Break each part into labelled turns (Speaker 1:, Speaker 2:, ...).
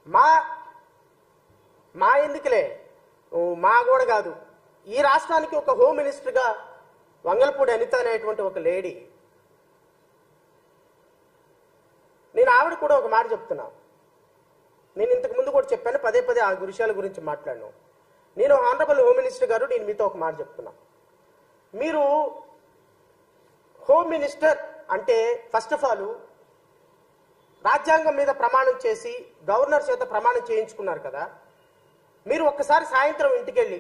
Speaker 1: మా మా ఎందుకులే ఓ, మా కూడా కాదు ఈ రాష్ట్రానికి ఒక హోమ్ మినిస్టర్గా వంగలపూడి అనిత అనేటువంటి ఒక లేడీ నేను ఆవిడ కూడా ఒక మాట చెప్తున్నా నేను ఇంతకు ముందు కూడా చెప్పాను పదే పదే ఆ విషయాల గురించి మాట్లాడను నేను ఆనరబుల్ హోమ్ మినిస్టర్ గారు నేను మీతో ఒక మాట చెప్తున్నా మీరు హోమ్ మినిస్టర్ అంటే ఫస్ట్ ఆఫ్ ఆల్ రాజ్యాంగం మీద ప్రమాణం చేసి గవర్నర్ చేత ప్రమాణం చేయించుకున్నారు కదా మీరు ఒక్కసారి సాయంత్రం ఇంటికి వెళ్ళి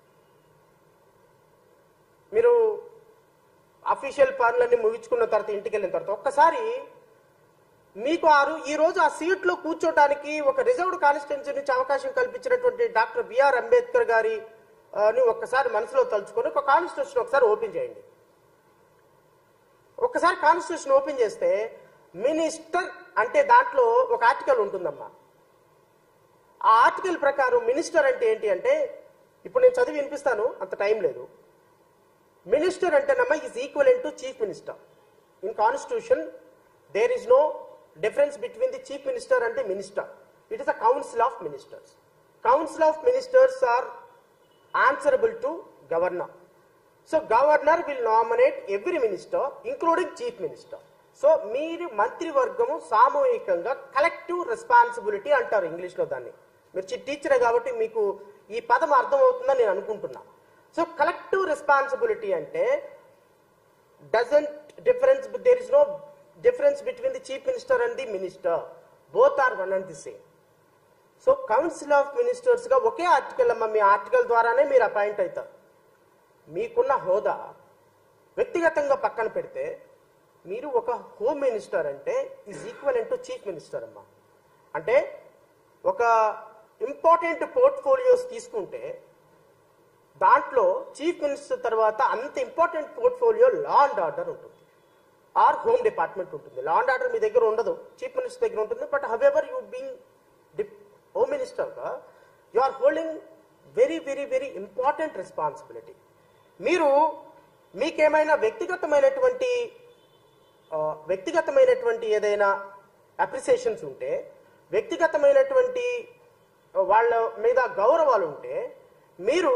Speaker 1: మీరు అఫీషియల్ పనులన్నీ ముగించుకున్న తర్వాత ఇంటికి వెళ్ళిన తర్వాత ఒక్కసారి మీకు ఆరు ఈ రోజు ఆ సీట్లో కూర్చోడానికి ఒక రిజర్వ్డ్ కాన్స్టిట్యున్సీ నుంచి అవకాశం కల్పించినటువంటి డాక్టర్ బిఆర్ అంబేద్కర్ గారి ఆ, ని ఒక్కసారి మనసులో తలుచుకొని ఒక కాన్స్టిట్యూషన్ ఒకసారి ఓపెన్ చేయండి ఒక్కసారి కాన్స్టిట్యూషన్ ఓపెన్ చేస్తే మినిస్టర్ అంటే దాంట్లో ఒక ఆర్టికల్ ఉంటుందమ్మా ఆ ఆర్టికల్ ప్రకారం మినిస్టర్ అంటే ఏంటి అంటే ఇప్పుడు నేను చదివి వినిపిస్తాను అంత టైం లేదు మినిస్టర్ అంటేనమ్మా is equal to chief minister in constitution there is no difference between the chief minister and the minister it is a council of ministers council of ministers are answerable to governor so governor will nominate every minister including chief minister so మీరు మంత్రివర్గము సామూహికంగా collective responsibility అంటారు ఇంగ్లీష్లో దాన్ని మీరు టీచరే కాబట్టి మీకు ఈ పదం అర్థమవుతుందని నేను అనుకుంటున్నా సో కలెక్టివ్ రెస్పాన్సిబిలిటీ అంటే doesn't difference there is no difference between the chief minister and the minister both are one and the same so council of ministers గా ఒకే ఆర్టికల్ అమ్మ మీ ఆర్టికల్ ద్వారానే మీరు అపాయింట్ అవుతారు మీకున్న హోదా వ్యక్తిగతంగా పక్కన పెడితే మీరు ఒక హోమ్ మినిస్టర్ అంటే is equal to chief minister అమ్మా అంటే ఒక ఇంపార్టెంట్ పోర్ట్ఫోలియోస్ తీసుకుంటే దాంట్లో చీఫ్ మినిస్టర్ తర్వాత అంత important portfolio law and order ఉంటుంది ఆర్ హోమ్ డిపార్ట్మెంట్ ఉంటుంది లా అండ్ ఆర్డర్ మీ దగ్గర ఉండదు చీఫ్ మినిస్టర్ దగ్గర ఉంటుంది but however you being home మినిస్టర్గా you are holding very very very important responsibility మీరు మీకేమైనా వ్యక్తిగతమైనటువంటి ఆ, వ్యక్తిగతమైనటువంటి ఏదైనా అప్రిసియేషన్స్ ఉంటే వ్యక్తిగతమైనటువంటి ఆ, వాళ్ళ మీద గౌరవాలు ఉంటే మీరు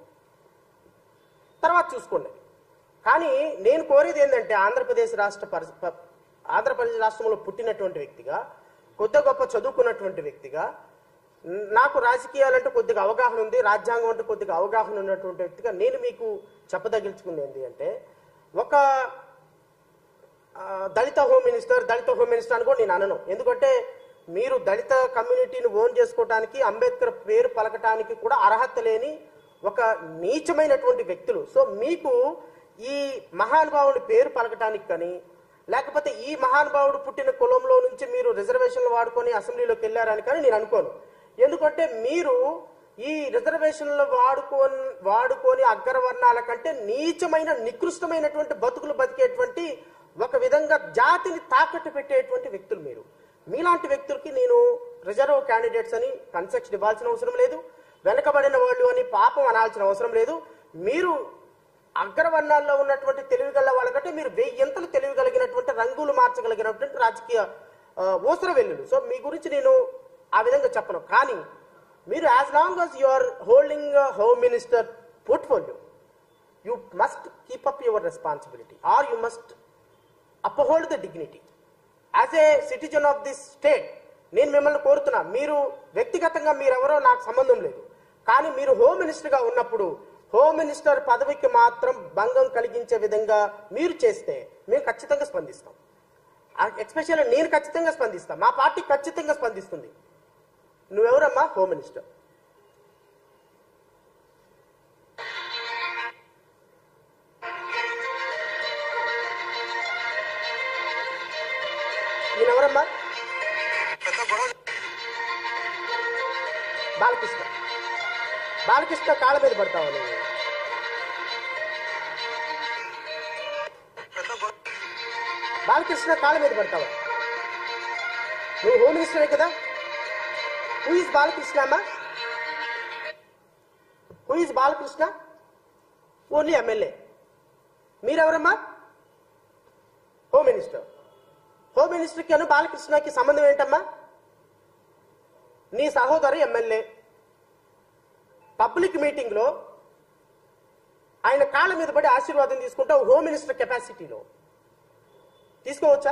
Speaker 1: తర్వాత చూసుకోండి కానీ నేను కోరేది ఏంటంటే ఆంధ్రప్రదేశ్ రాష్ట్ర పరి ప- ఆంధ్రప్రదేశ్ రాష్ట్రంలో పుట్టినటువంటి వ్యక్తిగా కొద్ది గొప్ప చదువుకున్నటువంటి వ్యక్తిగా న- నాకు రాజకీయాలంటే కొద్దిగా అవగాహన ఉంది రాజ్యాంగం అంటే కొద్దిగా అవగాహన ఉన్నటువంటి వ్యక్తిగా నేను మీకు చెప్పదగిల్చుకుంది ఏంటి అంటే ఒక ఆ, దళిత హోమ్ మినిస్టర్ దళిత హోమ్ మినిస్టర్ అని కూడా నేను అనను ఎందుకంటే మీరు దళిత కమ్యూనిటీని ఓన్ చేసుకోవడానికి అంబేద్కర్ పేరు పలకటానికి కూడా అర్హత లేని ఒక నీచమైనటువంటి వ్యక్తులు సో మీకు ఈ మహానుభావుడి పేరు పలకటానికి కానీ లేకపోతే ఈ మహానుభావుడు పుట్టిన కులంలో నుంచి మీరు రిజర్వేషన్లు వాడుకొని అసెంబ్లీలోకి వెళ్ళారని కానీ నేను అనుకోను ఎందుకంటే మీరు ఈ రిజర్వేషన్లు వాడుకొని వాడుకొని అగ్రవర్ణాల కంటే నీచమైన నికృష్టమైనటువంటి బతుకులు బతికేటువంటి ఒక విధంగా జాతిని తాకట్టు పెట్టేటువంటి వ్యక్తులు మీరు మీలాంటి వ్యక్తులకి నేను రిజర్వ్ క్యాండిడేట్స్ అని కన్సెక్షన్ ఇవ్వాల్సిన అవసరం లేదు వెనకబడిన వాళ్ళు అని పాపం అనాల్సిన అవసరం లేదు మీరు అగ్రవర్ణాల్లో ఉన్నటువంటి తెలివిగల వాళ్ళకంటే మీరు వెయ్యింతలు తెలివిగలిగినటువంటి రంగులు మార్చగలిగినటువంటి రాజకీయ ఆ, ఊసర వెల్లులు సో మీ గురించి నేను ఆ విధంగా చెప్పను కానీ మీరు as long as you are holding home minister portfolio you must keep up your responsibility or you must uphold the dignity as a citizen of this state నేను మిమ్మల్ని కోరుతున్నా మీరు వ్యక్తిగతంగా మీరెవరో నాకు సంబంధం లేదు కానీ మీరు హోమ్ మినిస్టర్గా ఉన్నప్పుడు హోమ్ మినిస్టర్ పదవికి మాత్రం భంగం కలిగించే విధంగా మీరు చేస్తే మేము ఖచ్చితంగా స్పందిస్తాం ఎక్స్పెషల్ నేను ఖచ్చితంగా స్పందిస్తాను మా పార్టీ ఖచ్చితంగా స్పందిస్తుంది నువ్వెవరమ్మా హోమ్ మినిస్టర్ ఈయనెవరమ్మా
Speaker 2: పెద్ద గొడవ
Speaker 1: బాలకృష్ణ బాలకృష్ణ కాళ్ళ మీద పడతావా నువ్వు
Speaker 2: పెద్ద గొడవ
Speaker 1: బాలకృష్ణ కాళ్ళ మీద పడతావా నువ్వు హోమ్ మినిస్టరే కదా హూ ఇస్ బాలకృష్ణ అమ్మా who is Balakrishna only MLA మీరెవరమ్మా హోమ్ మినిస్టర్ హోమ్ మినిస్టర్కి అను బాలకృష్ణకి సంబంధం ఏంటమ్మా నీ సహోదరు ఎమ్మెల్యే పబ్లిక్ మీటింగ్లో ఆయన కాళ్ళ మీద పడి ఆశీర్వాదం తీసుకుంటావు హోమ్ మినిస్టర్ కెపాసిటీలో తీసుకోవచ్చా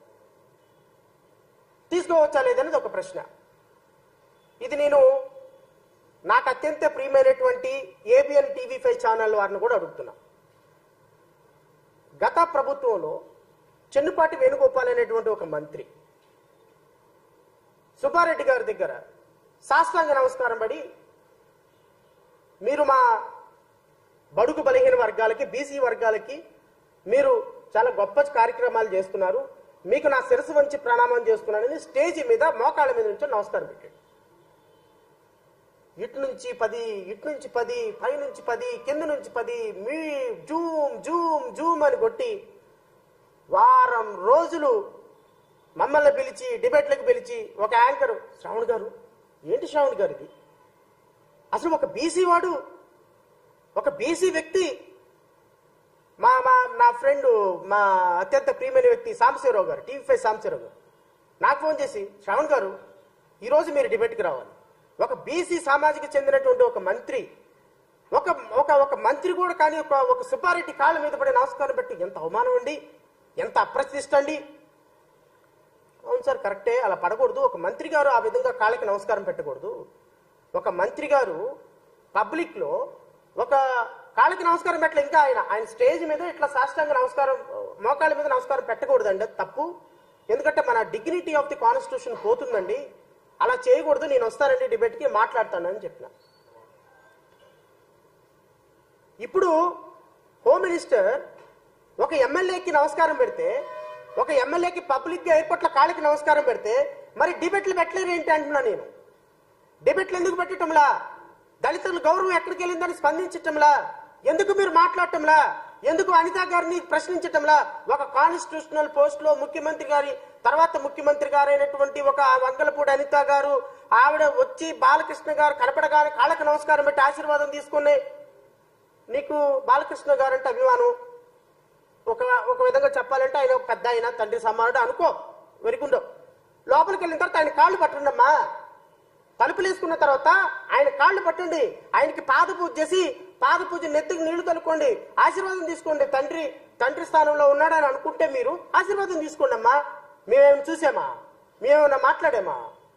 Speaker 1: తీసుకోవచ్చా లేదనేది ఒక ప్రశ్న ఇది నేను నాకు అత్యంత ప్రియమైనటువంటి ఏబిఎన్ టీవీ ఫైవ్ ఛానల్ వారిని కూడా అడుగుతున్నా గత ప్రభుత్వంలో చెన్నుపాటి వేణుగోపాల్ అనేటువంటి ఒక మంత్రి సుబ్బారెడ్డి గారి దగ్గర సాష్టాంగ నమస్కారం పడి మీరు మా బడుగు బలహీన వర్గాలకి బీసీ వర్గాలకి మీరు చాలా గొప్ప కార్యక్రమాలు చేస్తున్నారు మీకు నా శిరసు వంచి ప్రణామం చేస్తున్నానని స్టేజ్ మీద మోకాళ్ళ మీద నుంచి నమస్కారం పెట్టాడు ఇటు నుంచి పది ఇటు నుంచి పది పై నుంచి పది కింద నుంచి పది మీ జూమ్ జూమ్ జూమ్ అని కొట్టి వారం రోజులు మమ్మల్ని పిలిచి డిబేట్లకు పిలిచి ఒక యాంకర్ శ్రావణ్ గారు ఏంటి శ్రావణ్ గారు ఇది అసలు ఒక బీసీ వాడు ఒక బీసీ వ్యక్తి మా మా నా ఫ్రెండ్ మా అత్యంత ప్రియమైన వ్యక్తి సాంబశివరావు గారు టీవీ ఫైవ్ సాంబశివరావు గారు నాకు ఫోన్ చేసి శ్రవణ్ గారు ఈరోజు మీరు డిబేట్కి రావాలి ఒక బీసీ సామాజిక చెందినటువంటి ఒక మంత్రి ఒక ఒక ఒక మంత్రి కూడా కానీ ఒక ఒక సుబ్బారెడ్డి కాళ్ళ మీద పడి నమస్కారం పెట్టి ఎంత అవమానం అండి ఎంత అప్రతిష్ట అండి అవును సార్ కరెక్టే అలా పడకూడదు ఒక మంత్రి గారు ఆ విధంగా కాళ్ళకి నమస్కారం పెట్టకూడదు ఒక మంత్రి గారు పబ్లిక్ లో ఒక కాళ్ళకి నమస్కారం పెట్టలే ఇంకా ఆయన ఆయన స్టేజ్ మీద ఇట్లా సాష్టాంగ నమస్కారం మోకాళ్ళ మీద నమస్కారం పెట్టకూడదండి అది తప్పు ఎందుకంటే మన డిగ్నిటీ ఆఫ్ ది కాన్స్టిట్యూషన్ పోతుందండి అలా చేయకూడదు నేను వస్తానండి డిబేట్కి మాట్లాడతానని చెప్పిన ఇప్పుడు హోమ్ మినిస్టర్ ఒక ఎమ్మెల్యేకి నమస్కారం పెడితే ఒక ఎమ్మెల్యేకి పబ్లిక్ ఎయిర్పోర్ట్ల కాళ్ళకి నమస్కారం పెడితే మరి డిబేట్లు పెట్టలేరు ఏంటి అంటున్నా నేను డిబేట్లు ఎందుకు పెట్టటంలా దళితుల గౌరవం ఎక్కడికి వెళ్ళిందని స్పందించటంలా ఎందుకు మీరు మాట్లాడటంలా ఎందుకు అనిత గారిని ప్రశ్నించటంలా ఒక కాన్స్టిట్యూషనల్ పోస్ట్ లో ముఖ్యమంత్రి గారి తర్వాత ముఖ్యమంత్రి గారైనటువంటి ఒక వంగలపూడి అనిత గారు ఆవిడ వచ్చి బాలకృష్ణ గారు కనపడగానే కాళ్ళకి నమస్కారం పెట్టి ఆశీర్వాదం తీసుకుని నీకు బాలకృష్ణ గారంటే అభిమానం ఒక ఒక విధంగా చెప్పాలంటే ఆయన ఒక పెద్ద ఆయన తండ్రి సమానుడు అనుకో వెరిగుండో లోపలికి వెళ్ళిన తర్వాత ఆయన కాళ్ళు పట్టండమ్మా తలుపులు వేసుకున్న తర్వాత ఆయన కాళ్ళు పట్టండి ఆయనకి పాద పూజ చేసి పాద పూజ నెత్తికి నీళ్లు తలుకోండి ఆశీర్వాదం తీసుకోండి తండ్రి తండ్రి స్థానంలో ఉన్నాడని అనుకుంటే మీరు ఆశీర్వాదం తీసుకోండి అమ్మా మేమేమైనా చూసామా మేమేమైనా మాట్లాడామా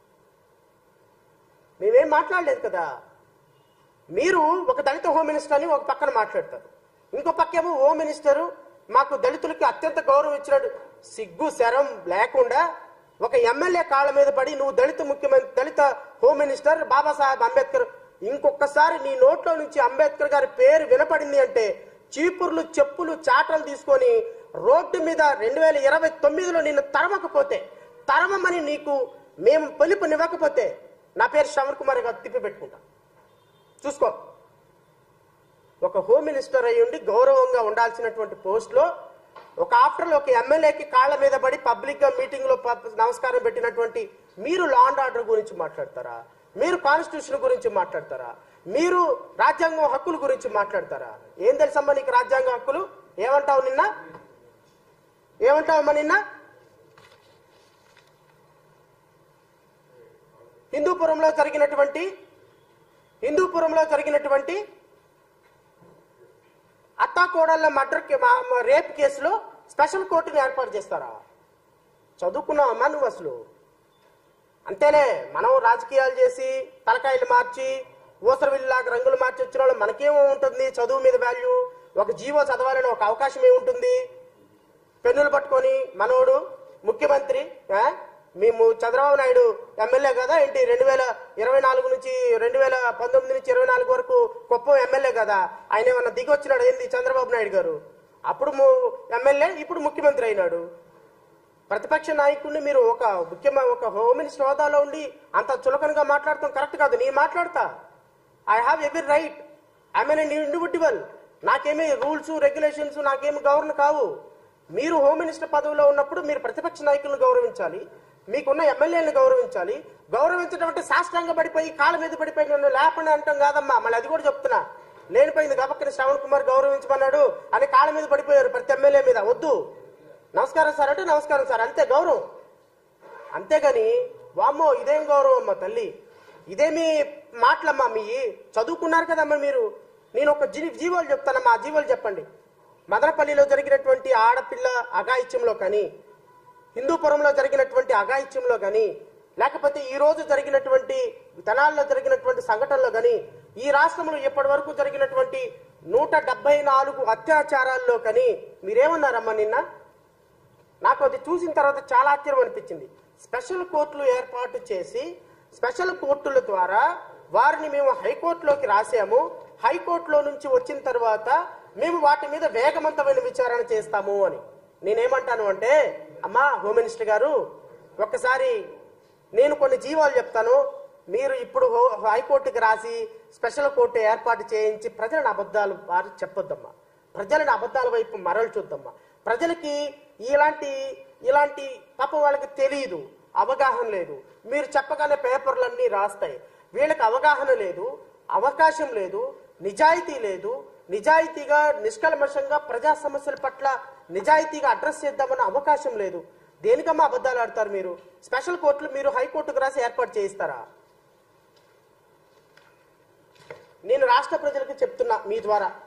Speaker 1: మేమేం మాట్లాడలేదు కదా మీరు ఒక దళిత హోమ్ మినిస్టర్ అని ఒక పక్కన మాట్లాడతారు ఇంకో పక్కేమో హోమ్ మినిస్టర్ మాకు దళితులకి అత్యంత గౌరవం ఇచ్చినట్టు సిగ్గు శరం లేకుండా ఒక ఎమ్మెల్యే కాళ్ళ మీద పడి నువ్వు దళిత ముఖ్యమంత్రి దళిత హోమ్ మినిస్టర్ బాబాసాహెబ్ అంబేద్కర్ ఇంకొకసారి నీ నోట్లో నుంచి అంబేద్కర్ గారి పేరు వినపడింది అంటే చీపుర్లు చెప్పులు చాటలు తీసుకొని రోడ్డు మీద రెండు వేల ఇరవై తొమ్మిదిలో నిన్ను తరమకపోతే తరమమని నీకు మేము పిలుపునివ్వకపోతే నా పేరు శ్రవణ్ కుమార్ గారు తిప్పి పెట్టుకుంటా చూసుకో ఒక హోమ్ మినిస్టర్ అయి ఉండి గౌరవంగా ఉండాల్సినటువంటి పోస్ట్ లో ఒక ఆఫ్టర్ ఒక ఎమ్మెల్యేకి కాళ్ళ మీద పడి పబ్లిక్ గా మీటింగ్ లో ప- నమస్కారం పెట్టినటువంటి మీరు లా అండ్ ఆర్డర్ గురించి మాట్లాడతారా మీరు కాన్స్టిట్యూషన్ గురించి మాట్లాడతారా మీరు రాజ్యాంగం హక్కుల గురించి మాట్లాడతారా ఏం తెలుసమ్మా నీకు రాజ్యాంగ హక్కులు ఏమంటావు నిన్న ఏమంటావమ్మా నిన్న హిందూపురంలో జరిగినటువంటి హిందూపురంలో జరిగినటువంటి అత్తాకోడళ్ళ మర్డర్ కే- మా- మా రేప్ కేసులో స్పెషల్ కోర్టుని ఏర్పాటు చేస్తారా చదువుకున్నావమ్మా నువ్వు అసలు అంతేలే మనం రాజకీయాలు చేసి తలకాయలు మార్చి ఊసరవిల్లాగా రంగులు మార్చి వచ్చిన వాళ్ళు మనకేమో ఉంటుంది చదువు మీద వాల్యూ ఒక జీవో చదవాలని ఒక అవకాశం ఏముంటుంది పెన్నులు పట్టుకొని మనోడు ముఖ్యమంత్రి ఆ? మేము చంద్రబాబు నాయుడు ఎమ్మెల్యే కదా ఏంటి రెండు వేల ఇరవై నాలుగు నుంచి రెండు వేల పంతొమ్మిది నుంచి ఇరవై నాలుగు వరకు కుప్పం ఎమ్మెల్యే కదా ఆయన ఏమన్నా దిగి వచ్చినాడు ఏంది చంద్రబాబు నాయుడు గారు అప్పుడు ము- ఎమ్మెల్యే ఇప్పుడు ముఖ్యమంత్రి అయినాడు ప్రతిపక్ష నాయకుడిని మీరు ఒక ముఖ్యమైన ఒక హోమ్ మినిస్టర్ హోదాలో ఉండి అంత చులకనగా మాట్లాడటం కరెక్ట్ కాదు నేను మాట్లాడతా I have every right I mean individual నాకేమీ రూల్స్ రెగ్యులేషన్స్ నాకేమి గవర్న కావు మీరు హోమ్ మినిస్టర్ పదవిలో ఉన్నప్పుడు మీరు ప్రతిపక్ష నాయకులను గౌరవించాలి మీకున్న ఎమ్మెల్యేలను గౌరవించాలి గౌరవించడం అంటే శాస్త్రంగా పడిపోయి కాళ్ళ మీద పడిపోయి నన్ను లేపండి అంటాం కాదమ్మా మళ్ళీ అది కూడా చెప్తున్నా లేనిపోయింది గబక్కని శ్రవణ్ కుమార్ గౌరవించమన్నాడు అని కాళ్ళ మీద పడిపోయారు ప్రతి ఎమ్మెల్యే మీద వద్దు నమస్కారం సార్ అంటే నమస్కారం సార్ అంతే గౌరవం అంతేగాని వామ్మో ఇదేం గౌరవం అమ్మ తల్లి ఇదేమి మాటలమ్మా మీ చదువుకున్నారు కదమ్మా మీరు నేను ఒక జీ జీవోలు చెప్తానమ్మా ఆ జీవోలు చెప్పండి మదనపల్లిలో జరిగినటువంటి ఆడపిల్ల అఘాయిత్యంలో కానీ హిందూపురంలో జరిగినటువంటి అఘాయిత్యంలో కానీ లేకపోతే ఈ రోజు జరిగినటువంటి తెనాల్లో జరిగినటువంటి సంఘటనలో కానీ ఈ రాష్ట్రంలో ఇప్పటి వరకు జరిగినటువంటి నూట డెబ్బై నాలుగు అత్యాచారాల్లో కానీ మీరేమన్నారమ్మా నిన్న నాకు అది చూసిన తర్వాత చాలా ఆశ్చర్యం అనిపించింది స్పెషల్ కోర్టులు ఏర్పాటు చేసి స్పెషల్ కోర్టుల ద్వారా వారిని మేము హైకోర్టులోకి రాసాము హైకోర్టులో నుంచి వచ్చిన తర్వాత మేము వాటి మీద వేగవంతమైన విచారణ చేస్తాము అని నేనేమంటాను అంటే అమ్మా హోమ్ మినిస్టర్ గారు ఒక్కసారి నేను కొన్ని జీవాలు చెప్తాను మీరు ఇప్పుడు హో- హైకోర్టుకి రాసి స్పెషల్ కోర్టు ఏర్పాటు చేయించి ప్రజలను అబద్ధాలు వారి చెప్పొద్దమ్మా ప్రజలను అబద్ధాల వైపు మరలు చూద్దమ్మా ప్రజలకి ఇలాంటి ఇలాంటి పాపం వాళ్ళకి తెలియదు అవగాహన లేదు మీరు చెప్పగానే పేపర్లన్నీ రాస్తాయి వీళ్ళకి అవగాహన లేదు అవకాశం లేదు నిజాయితీ లేదు నిజాయితీగా నిష్కల్మషంగా ప్రజా సమస్యల పట్ల నిజాయితీగా అడ్రస్ చేద్దామన్న అవకాశం లేదు దేనికమ్మా అబద్ధాలు ఆడతారు మీరు స్పెషల్ కోర్టులు మీరు హైకోర్టుకు రాసి ఏర్పాటు చేయిస్తారా నేను రాష్ట్ర ప్రజలకు చెప్తున్నా మీ ద్వారా